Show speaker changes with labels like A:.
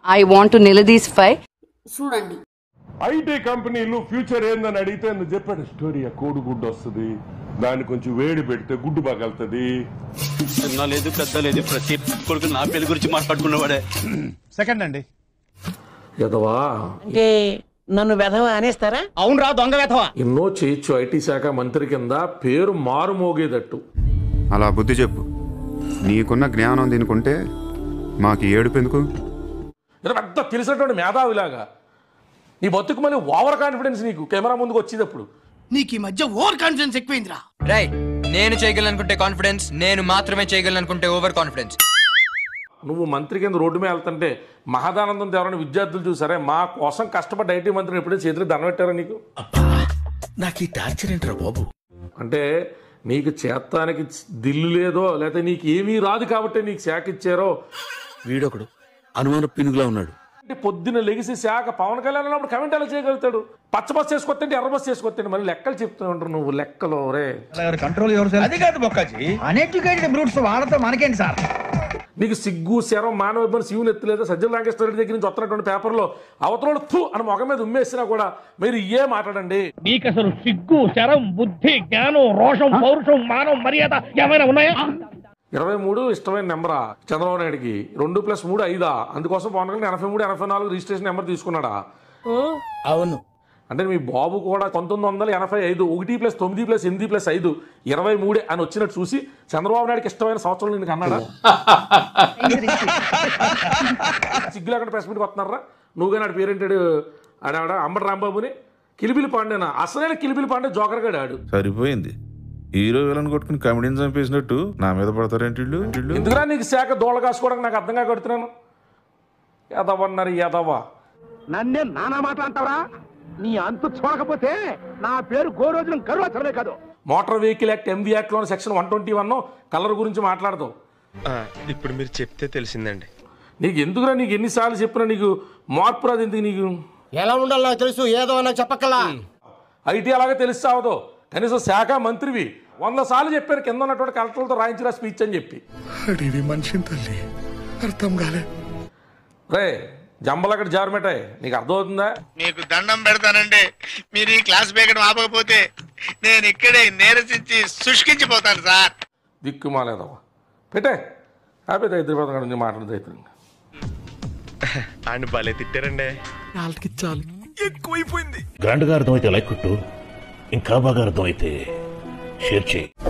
A: I want to నిలదీసిఫై
B: చూడండి
C: IT కంపెనీలు future ఏందని అడిగితే నువ్వు చెప్పాడు స్టోరీ కోడిగుడ్డు వస్తుంది దాన్ని కొంచెం వేడి పెడితే గుడ్డు పగలుతుంది
D: చిన్న లేదు పెద్ద లేదు ప్రతి కొడుకు నా పెళ్లి గురించి మాట్లాడుకున్నవాడే
E: సెకండ్ అండి
F: ఎదవా
G: అంటే నన్ను వెధవ అనేస్తారా
E: అవునరా దొంగ వెధవా
F: ఎన్నో చేయొచ్చు ఐటీ శాఖ మంత్రి కింద పేరు మారు మోగేదట్టు
H: అలా బుద్ధి చెప్పు నీకున్న జ్ఞానం దీనికుంటే మాకు ఏడుపు ఎందుకు
F: ఇది పెద్ద తెలిసినటువంటి మేధావిలాగా నీ బతుకు మళ్ళీ ఓవర్ కాన్ఫిడెన్స్ నీకు కెమెరా ముందుకు వచ్చేటప్పుడు
E: నీకు ఈ మధ్య ఓవర్ కాన్ఫిడెన్స్ ఎక్కువైందిరా
I: రై నేను చేయగలనుకుంటే కాన్ఫిడెన్స్ నేను మాత్రమే చేయగలనుకుంటే ఓవర్ కాన్ఫిడెన్స్
F: నువ్వు మంత్రి కింద రోడ్డు మీద వెళ్తుంటే మహదానందం ఎవరైనా విద్యార్థులు చూసారే మా కోసం కష్టపడ్డ ఐటీ మంత్రిని ఎప్పుడైనా చేతికి దండం పెట్టారా నీకు
E: నాకు ఈ టార్చర్ ఏంట్రా బాబు
F: అంటే నీకు చేత్తానికి దిల్లు లేదో లేకపోతే నీకు ఏమీ రాదు కాబట్టి నీకు శాఖ ఇచ్చారో
D: వీడొకడు అనుమాన పినుగులా ఉన్నాడు
F: అంటే పొద్దున లెగిసి శాఖ పవన్ కళ్యాణ్ ఉన్నప్పుడు కమెంట్ ఎలా చేయగలుగుతాడు పచ్చ బస్ చేసుకొస్తే ఎర్ర బస్ చేసుకొస్తే మళ్ళీ లెక్కలు చెప్తూ ఉంటారు నువ్వు లెక్కలు రే
E: కంట్రోల్ ఎవరు అది కాదు బొక్కాజీ అన్ఎడ్యుకేటెడ్ బ్రూట్స్ వాళ్ళతో మనకేంటి సార్
F: నీకు సిగ్గు శరం మానవ ఇబ్బంది శివుని ఎత్తులేదు సజ్జల రామకృష్ణ రెడ్డి దగ్గర నుంచి వస్తున్నటువంటి పేపర్లో అవతల థూ అని మొగం మీద ఉమ్మేసినా కూడా మీరు ఇయే మాట్లాడండి
E: నీకు అసలు సిగ్గు శరం బుద్ధి జ్ఞానం రోషం పౌరుషం మానం మర్యాద ఏమైనా ఉన్నాయా
F: ఇరవై మూడు ఇష్టమైన నెంబరా చంద్రబాబు నాయుడికి రెండు ప్లస్ మూడు ఐదా అందుకోసం పవన్ కళ్యాణ్ ఎనభై మూడు ఎనభై నాలుగు రిజిస్ట్రేషన్ నెంబర్ తీసుకున్నాడా
E: అవును
F: అంటే మీ బాబు కూడా పంతొమ్మిది వందల ఎనభై ఐదు ఒకటి ప్లస్ తొమ్మిది ప్లస్ ఎనిమిది ప్లస్ ఐదు ఇరవై మూడే అని వచ్చినట్టు చూసి చంద్రబాబు నాయుడికి ఇష్టమైన సంవత్సరం నీకు అన్నాడా సిగ్గు లేకుండా ప్రెస్ మీట్కి వస్తున్నారా నువ్వు కానీ ఆడ పేరేంటాడు ఆడాడ అంబటి రాంబాబుని కిలిబిలి పాండేనా అసలైన కిలిబిలి పాండే జోకర్ గడు ఆడు
J: సరిపోయింది హీరో విలన్ కొట్టుకుని కమెడీని చంపేసినట్టు నా మీద పడతారేంటి వీళ్ళు? వీళ్ళు
F: ఎందుకురా నీకు శాఖ దోళ కాసుకోవడానికి నాకు అర్థంగా కడుతున్నాను ఎదవన్నారు ఎదవా
E: నన్నే నానా మాట్లాడతావరా నీ అంతు చూడకపోతే నా పేరు గోరోజున గర్వాచరమే కాదు
F: మోటార్ వెహికల్ యాక్ట్ ఎంవీ యాక్ట్లోని section one twenty one colour గురించి మాట్లాడతావు
D: ఇప్పుడు మీరు చెప్తే తెలిసిందండి
F: నీకు ఎందుకురా నీకు ఎన్నిసార్లు చెప్పినా నీకు మార్పు రాదు ఎందుకు నీకు
G: ఎలా ఉండాలో నాకు తెలుసు ఏదో నాకు చెప్పక్కలా
F: ఐటీ అలాగే తెలుస్తావదో కనీసం శాఖ మంత్రివి వంద సార్లు చెప్పారు కింద ఉన్నటువంటి కలెక్టర్లతో రాయించిన స్పీచ్ అని చెప్పి
E: అడివి మనిషిని తల్లి అర్థం కాలే
F: రే జంబలక్కడ జారమెటాయి నీకు అర్థమవుతుందా
D: మీకు దండం పెడతానండి మీరు ఈ క్లాస్ బేగడం ఆపకపోతే నేను ఇక్కడే నీరసించి శుష్కించిపోతాను సార్
F: దిక్కుమాలేదవ్వ పెట్టే హ్యాపీ హైదరాబాద్ కాడ నుంచి మాట్లాడదు అయితే
D: ఆయన భలే తిట్టారండి
E: ఎక్కువైపోయింది
J: గ్రాండ్గా అర్థమైతే లైక్ కొట్టు ఇంకా బాగా అర్థమైతే షేర్ చేయి